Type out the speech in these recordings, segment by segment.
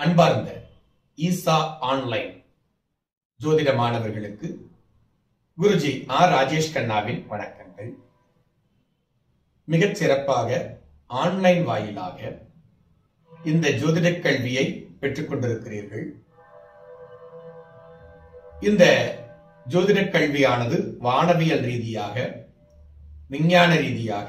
அன்பார்ந்த ஈசா ஆன்லைன் ஜோதிட மாணவர்களுக்கு குருஜி ஆர் ராஜேஷ் கண்ணாவின் வணக்கங்கள் மிகச் சிறப்பாக ஆன்லைன் வாயிலாக இந்த ஜோதிட கல்வியை பெற்றுக் கொண்டிருக்கிறீர்கள் இந்த ஜோதிட கல்வியானது வானவியல் ரீதியாக விஞ்ஞான ரீதியாக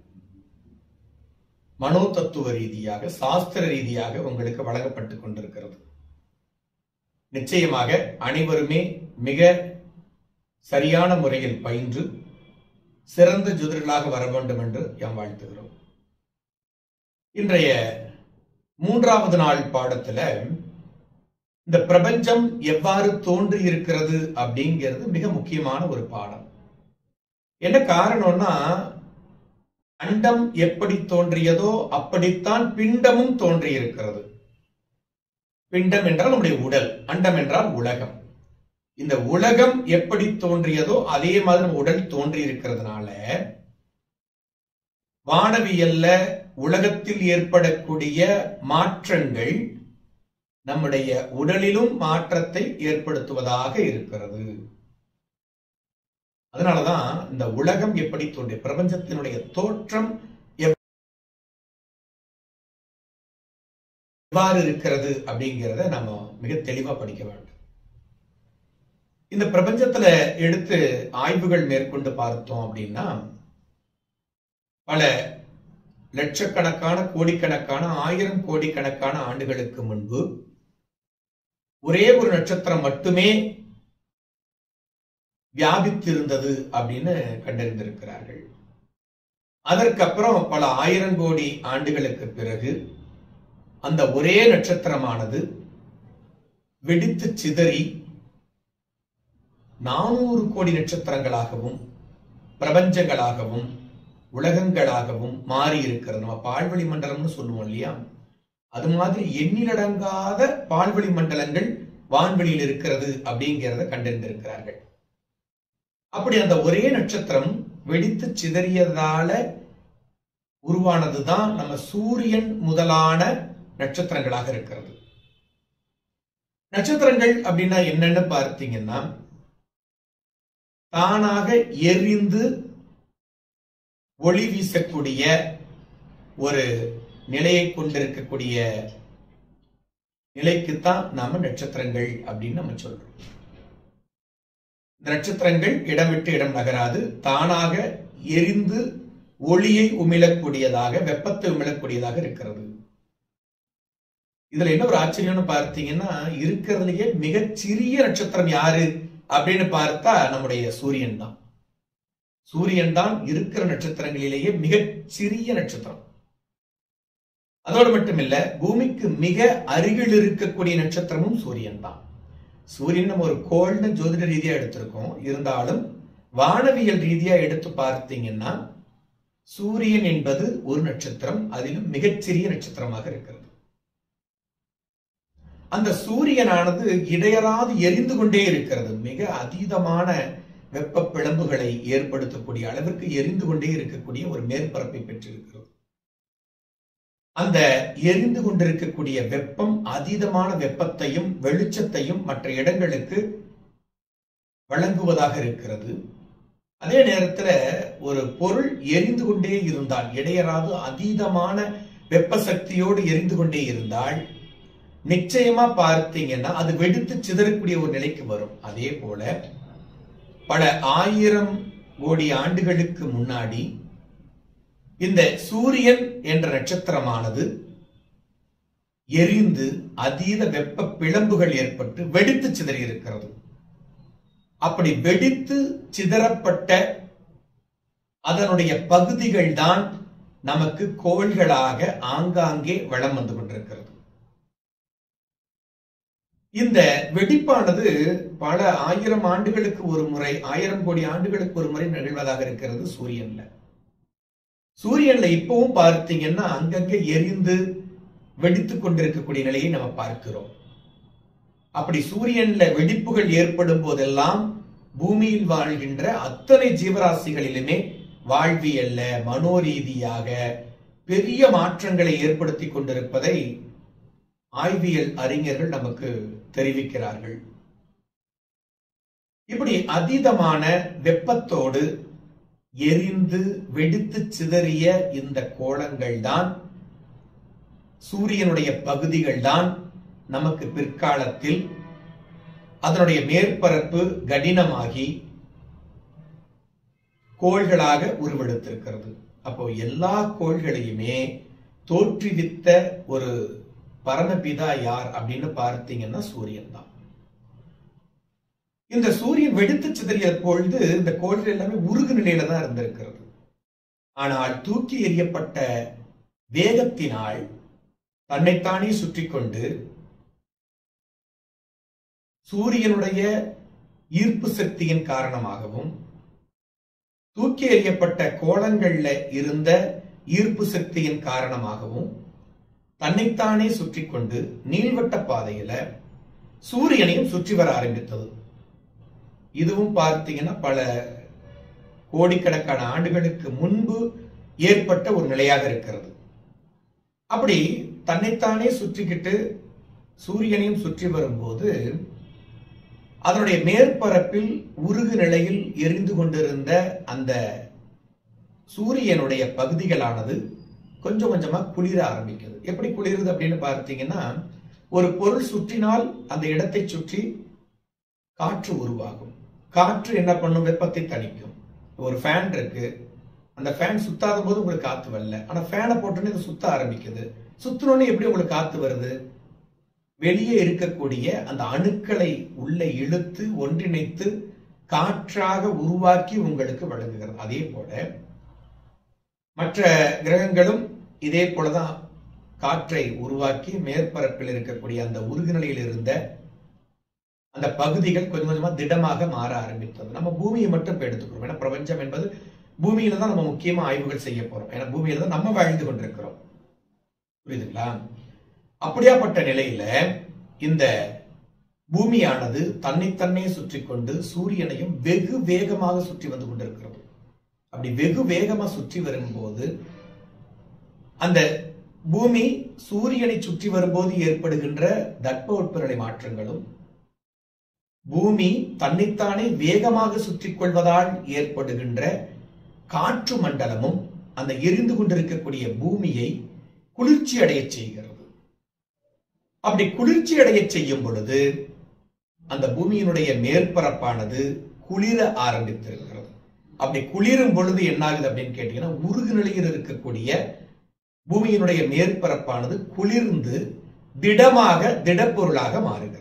மனோ தத்துவ ரீதியாக சாஸ்திர ரீதியாக உங்களுக்கு வழங்கப்பட்டுக் கொண்டிருக்கிறது நிச்சயமாக அனைவருமே மிக சரியான முறையில் பயின்று சிறந்த ஜோதிடர்களாக வர வேண்டும் என்று யாம் வாழ்த்துகிறோம் இன்றைய மூன்றாவது நாள் பாடத்துல இந்த பிரபஞ்சம் எவ்வாறு தோன்றி இருக்கிறது அப்படிங்கிறது மிக முக்கியமான ஒரு பாடம் என்ன காரணம்னா அண்டம் எப்படி தோன்றியதோ அப்படித்தான் பிண்டமும் தோன்றி இருக்கிறது பிண்டம் என்றால் நம்முடைய உடல் அண்டம் என்றால் உலகம் இந்த உலகம் எப்படி தோன்றியதோ அதே மாதிரி நம்ம உடல் தோன்றி இருக்கிறதுனால வானவியல்ல உலகத்தில் ஏற்படக்கூடிய மாற்றங்கள் நம்முடைய உடலிலும் மாற்றத்தை ஏற்படுத்துவதாக இருக்கிறது அதனாலதான் இந்த உலகம் எப்படி தோன்றிய பிரபஞ்சத்தினுடைய தோற்றம் எவ்வாறு இருக்கிறது அப்படிங்கிறத நம்ம மிக தெளிவா படிக்க வேண்டும் இந்த பிரபஞ்சத்துல எடுத்து ஆய்வுகள் மேற்கொண்டு பார்த்தோம் அப்படின்னா பல லட்சக்கணக்கான கோடிக்கணக்கான ஆயிரம் கோடிக்கணக்கான ஆண்டுகளுக்கு முன்பு ஒரே ஒரு நட்சத்திரம் மட்டுமே வியாபித்திருந்தது அப்படின்னு கண்டறிந்திருக்கிறார்கள் அதற்கப்புறம் பல ஆயிரம் கோடி ஆண்டுகளுக்கு பிறகு அந்த ஒரே நட்சத்திரமானது வெடித்து சிதறி நானூறு கோடி நட்சத்திரங்களாகவும் பிரபஞ்சங்களாகவும் உலகங்களாகவும் மாறி இருக்கிறது நம்ம பால்வெளி மண்டலம்னு சொல்லுவோம் இல்லையா அது மாதிரி எண்ணிலடங்காத பால்வெளி மண்டலங்கள் வான்வெளியில் இருக்கிறது அப்படிங்கிறத கண்டறிந்திருக்கிறார்கள் அப்படி அந்த ஒரே நட்சத்திரம் வெடித்து சிதறியதால உருவானதுதான் நம்ம சூரியன் முதலான நட்சத்திரங்களாக இருக்கிறது நட்சத்திரங்கள் அப்படின்னா என்னன்னு பார்த்தீங்கன்னா தானாக எரிந்து ஒளி வீசக்கூடிய ஒரு நிலையை கொண்டிருக்கக்கூடிய நிலைக்குத்தான் நாம நட்சத்திரங்கள் அப்படின்னு நம்ம சொல்றோம் இந்த நட்சத்திரங்கள் இடம் விட்டு இடம் நகராது தானாக எரிந்து ஒளியை உமிழக்கூடியதாக வெப்பத்தை உமிழக்கூடியதாக இருக்கிறது இதுல என்ன ஒரு ஆச்சரியம்னு பார்த்தீங்கன்னா இருக்கிறதுலயே மிகச் சிறிய நட்சத்திரம் யாரு அப்படின்னு பார்த்தா நம்முடைய சூரியன் தான் சூரியன் தான் இருக்கிற நட்சத்திரங்களிலேயே மிகச் சிறிய நட்சத்திரம் அதோடு மட்டுமில்ல பூமிக்கு மிக அருகில் இருக்கக்கூடிய நட்சத்திரமும் சூரியன் தான் சூரியன் நம்ம ஒரு கோள்னு ஜோதிட ரீதியா எடுத்திருக்கோம் இருந்தாலும் வானவியல் ரீதியா எடுத்து பார்த்தீங்கன்னா சூரியன் என்பது ஒரு நட்சத்திரம் அதிலும் மிகச்சிறிய நட்சத்திரமாக இருக்கிறது அந்த சூரியனானது இடையறாது எரிந்து கொண்டே இருக்கிறது மிக அதீதமான வெப்ப பிளம்புகளை ஏற்படுத்தக்கூடிய அளவிற்கு எரிந்து கொண்டே இருக்கக்கூடிய ஒரு மேற்பரப்பை பெற்றிருக்கிறது அந்த எரிந்து கொண்டிருக்கக்கூடிய வெப்பம் அதீதமான வெப்பத்தையும் வெளிச்சத்தையும் மற்ற இடங்களுக்கு வழங்குவதாக இருக்கிறது அதே நேரத்துல ஒரு பொருள் எரிந்து கொண்டே இருந்தால் இடையராது அதீதமான வெப்ப சக்தியோடு எரிந்து கொண்டே இருந்தால் நிச்சயமா பார்த்தீங்கன்னா அது வெடித்து சிதறக்கூடிய ஒரு நிலைக்கு வரும் அதே போல பல ஆயிரம் கோடி ஆண்டுகளுக்கு முன்னாடி இந்த சூரியன் என்ற நட்சத்திரமானது எரிந்து அதீத வெப்ப பிளம்புகள் ஏற்பட்டு வெடித்து சிதறி இருக்கிறது அப்படி வெடித்து சிதறப்பட்ட அதனுடைய பகுதிகள் தான் நமக்கு கோள்களாக ஆங்காங்கே வளம் வந்து கொண்டிருக்கிறது இந்த வெடிப்பானது பல ஆயிரம் ஆண்டுகளுக்கு ஒரு முறை ஆயிரம் கோடி ஆண்டுகளுக்கு ஒரு முறை நிகழ்வதாக இருக்கிறது சூரியன்ல சூரியன்ல இப்பவும் பார்த்தீங்கன்னா அங்கங்க எரிந்து வெடித்து கொண்டிருக்கக்கூடிய நிலையை நம்ம பார்க்கிறோம் அப்படி சூரியன்ல வெடிப்புகள் ஏற்படும் போதெல்லாம் பூமியில் வாழ்கின்ற அத்தனை ஜீவராசிகளிலுமே வாழ்வியல்ல மனோரீதியாக பெரிய மாற்றங்களை ஏற்படுத்தி கொண்டிருப்பதை ஆய்வியல் அறிஞர்கள் நமக்கு தெரிவிக்கிறார்கள் இப்படி அதீதமான வெப்பத்தோடு எரிந்து வெடித்து சிதறிய இந்த கோளங்கள் தான் சூரியனுடைய பகுதிகள் தான் நமக்கு பிற்காலத்தில் அதனுடைய மேற்பரப்பு கடினமாகி கோள்களாக உருவெடுத்திருக்கிறது அப்போ எல்லா கோள்களையுமே தோற்றுவித்த ஒரு பரமபிதா யார் அப்படின்னு பார்த்தீங்கன்னா சூரியன் தான் இந்த சூரியன் வெடித்து சிதறிய பொழுது இந்த கோள்கள் எல்லாமே உருகு நிலையில தான் இருந்திருக்கிறது ஆனால் தூக்கி எறியப்பட்ட வேகத்தினால் தன்னைத்தானே சுற்றி கொண்டு சூரியனுடைய ஈர்ப்பு சக்தியின் காரணமாகவும் தூக்கி எறியப்பட்ட கோளங்கள்ல இருந்த ஈர்ப்பு சக்தியின் காரணமாகவும் தன்னைத்தானே சுற்றி கொண்டு நீள்வட்ட பாதையில சூரியனையும் சுற்றி வர ஆரம்பித்தது இதுவும் பார்த்தீங்கன்னா பல கோடிக்கணக்கான ஆண்டுகளுக்கு முன்பு ஏற்பட்ட ஒரு நிலையாக இருக்கிறது அப்படி தன்னைத்தானே சுற்றிக்கிட்டு சூரியனையும் சுற்றி வரும்போது அதனுடைய மேற்பரப்பில் உருகு நிலையில் எரிந்து கொண்டிருந்த அந்த சூரியனுடைய பகுதிகளானது கொஞ்சம் கொஞ்சமா குளிர ஆரம்பிக்குது எப்படி குளிருது அப்படின்னு பார்த்தீங்கன்னா ஒரு பொருள் சுற்றினால் அந்த இடத்தை சுற்றி காற்று உருவாகும் காற்று என்ன பண்ணும் வெப்பத்தை தணிக்கும் ஒரு ஃபேன் இருக்கு அந்த ஃபேன் சுத்தாத போது உங்களுக்கு காத்து வரல ஆனா ஃபேனை போட்டோன்னே இது சுத்த ஆரம்பிக்குது சுத்தினோடனே எப்படி உங்களுக்கு காத்து வருது வெளியே இருக்கக்கூடிய அந்த அணுக்களை உள்ள இழுத்து ஒன்றிணைத்து காற்றாக உருவாக்கி உங்களுக்கு வழங்குகிறது அதே போல மற்ற கிரகங்களும் இதே போலதான் காற்றை உருவாக்கி மேற்பரப்பில் இருக்கக்கூடிய அந்த உருகு நிலையில் இருந்த அந்த பகுதிகள் கொஞ்சம் கொஞ்சமா திடமாக மாற ஆரம்பித்தது நம்ம பூமியை மட்டும் இப்ப எடுத்துக்கிறோம் ஏன்னா பிரபஞ்சம் என்பது பூமியில தான் நம்ம முக்கியமா ஆய்வுகள் செய்ய போறோம் ஏன்னா பூமியில தான் நம்ம வாழ்ந்து கொண்டிருக்கிறோம் புரியுதுங்களா அப்படியாப்பட்ட நிலையில இந்த பூமியானது தன்னைத்தன்னே சுற்றி கொண்டு சூரியனையும் வெகு வேகமாக சுற்றி வந்து கொண்டிருக்கிறது அப்படி வெகு வேகமா சுற்றி வரும்போது அந்த பூமி சூரியனை சுற்றி வரும்போது ஏற்படுகின்ற தட்பவெப்பநிலை மாற்றங்களும் பூமி தன்னைத்தானே வேகமாக சுற்றிக் கொள்வதால் ஏற்படுகின்ற காற்று மண்டலமும் அந்த எரிந்து கொண்டிருக்கக்கூடிய பூமியை குளிர்ச்சி அடைய செய்கிறது அப்படி குளிர்ச்சி அடைய செய்யும் பொழுது அந்த பூமியினுடைய மேற்பரப்பானது குளிர ஆரம்பித்திருக்கிறது அப்படி குளிரும் பொழுது என்ன ஆகுது அப்படின்னு கேட்டீங்கன்னா உருகு நிலையில் இருக்கக்கூடிய பூமியினுடைய மேற்பரப்பானது குளிர்ந்து திடமாக திடப்பொருளாக மாறுகிறது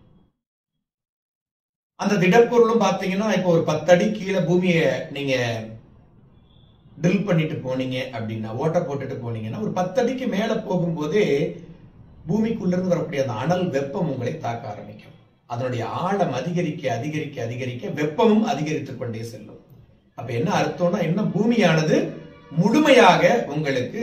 அந்த திடப்பொருளும் பாத்தீங்கன்னா இப்போ ஒரு பத்தடி கீழே பூமியை நீங்க ட்ரில் பண்ணிட்டு போனீங்க அப்படின்னா ஓட்ட போட்டுட்டு போனீங்கன்னா ஒரு பத்தடிக்கு மேல போகும்போதே பூமிக்குள்ளிருந்து வரக்கூடிய அந்த அனல் வெப்பம் உங்களை தாக்க ஆரம்பிக்கும் அதனுடைய ஆழம் அதிகரிக்க அதிகரிக்க அதிகரிக்க வெப்பமும் அதிகரித்துக் கொண்டே செல்லும் அப்ப என்ன அர்த்தம்னா என்ன பூமியானது முழுமையாக உங்களுக்கு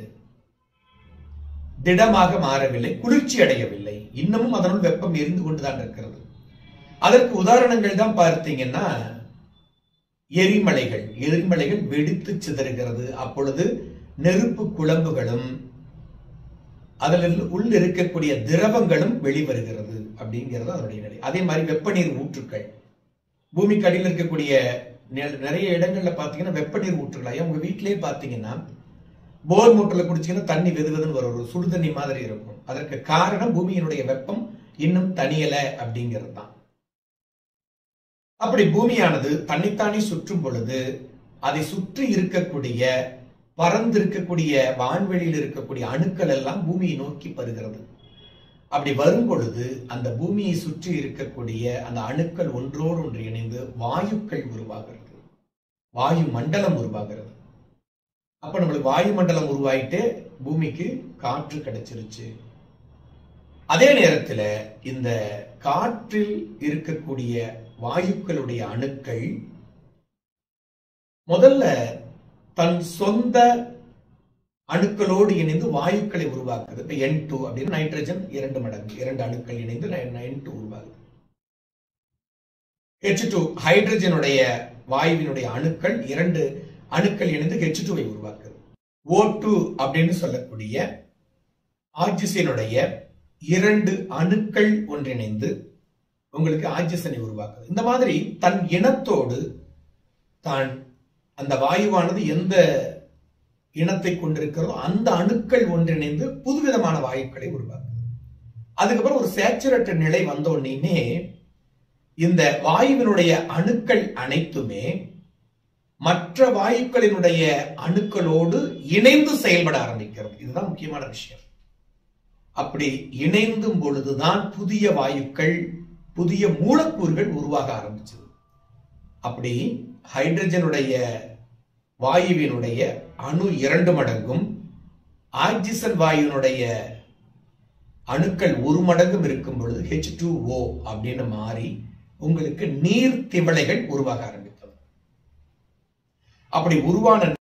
திடமாக மாறவில்லை குளிர்ச்சி அடையவில்லை இன்னமும் அதனுள் வெப்பம் எரிந்து கொண்டுதான் இருக்கிறது அதற்கு உதாரணங்கள் தான் பார்த்தீங்கன்னா எரிமலைகள் எரிமலைகள் வெடித்து சிதறுகிறது அப்பொழுது நெருப்பு குழம்புகளும் அதில் உள்ள இருக்கக்கூடிய திரவங்களும் வெளிவருகிறது அப்படிங்கிறது அதனுடைய நிலை அதே மாதிரி வெப்பநீர் ஊற்றுக்கள் பூமிக்கு அடியில் இருக்கக்கூடிய நெ- நிறைய இடங்கள்ல பாத்தீங்கன்னா வெப்பநீர் ஊற்றுகள் ஐயா உங்க வீட்டிலேயே பாத்தீங்கன்னா போர் மோட்டர்ல குடிச்சீங்கன்னா தண்ணி வெது வெதுன்னு வரும் ஒரு சுடு தண்ணி மாதிரி இருக்கும் அதற்கு காரணம் பூமியினுடைய வெப்பம் இன்னும் தணியல அப்படிங்கிறது தான் அப்படி பூமியானது தன்னைத்தானே சுற்றும் பொழுது அதை சுற்றி இருக்கக்கூடிய பறந்து இருக்கக்கூடிய வான்வெளியில் இருக்கக்கூடிய அணுக்கள் எல்லாம் பூமியை நோக்கி வருகிறது அப்படி வரும் பொழுது அந்த பூமியை சுற்றி இருக்கக்கூடிய அந்த அணுக்கள் ஒன்றோடு ஒன்று இணைந்து வாயுக்கள் உருவாகிறது வாயு மண்டலம் உருவாகிறது அப்ப நம்மளுக்கு வாயு மண்டலம் உருவாயிட்டு பூமிக்கு காற்று கிடைச்சிருச்சு அதே நேரத்துல இந்த காற்றில் இருக்கக்கூடிய வாயுக்களுடைய அணுக்கள் முதல்ல தன் சொந்த அணுக்களோடு இணைந்து வாயுக்களை உருவாக்குது இப்ப என் டூ அப்படின்னு நைட்ரஜன் இரண்டு மடங்கு இரண்டு அணுக்கள் இணைந்து என் டூ உருவாகுது ஹெச் டூ ஹைட்ரஜனுடைய வாயுவினுடைய அணுக்கள் இரண்டு அணுக்கள் இணைந்து ஹெச் டூவை உருவாக்குது ஓ டூ அப்படின்னு சொல்லக்கூடிய ஆக்சிஜனுடைய இரண்டு அணுக்கள் ஒன்றிணைந்து உங்களுக்கு ஆக்சிஜனை உருவாக்குது இந்த மாதிரி தன் இனத்தோடு தான் அந்த வாயுவானது எந்த இனத்தை கொண்டிருக்கிறதோ அந்த அணுக்கள் ஒன்றிணைந்து புதுவிதமான வாயுக்களை உருவாக்குது அதுக்கப்புறம் ஒரு சேச்சுரேட்டட் நிலை வந்த உடனேயுமே இந்த வாயுவினுடைய அணுக்கள் அனைத்துமே மற்ற வாயுக்களினுடைய அணுக்களோடு இணைந்து செயல்பட ஆரம்பிக்கிறது இதுதான் முக்கியமான விஷயம் அப்படி இணைந்தும் பொழுதுதான் புதிய வாயுக்கள் புதிய மூலக்கூறுகள் உருவாக ஆரம்பிச்சது அப்படி ஹைட்ரஜனுடைய வாயுவினுடைய அணு இரண்டு மடங்கும் ஆக்சிஜன் வாயுவினுடைய அணுக்கள் ஒரு மடங்கும் இருக்கும் பொழுது ஹெச் டூ ஓ அப்படின்னு மாறி உங்களுக்கு நீர் திவளைகள் உருவாக ஆரம்பித்தது அப்படி உருவான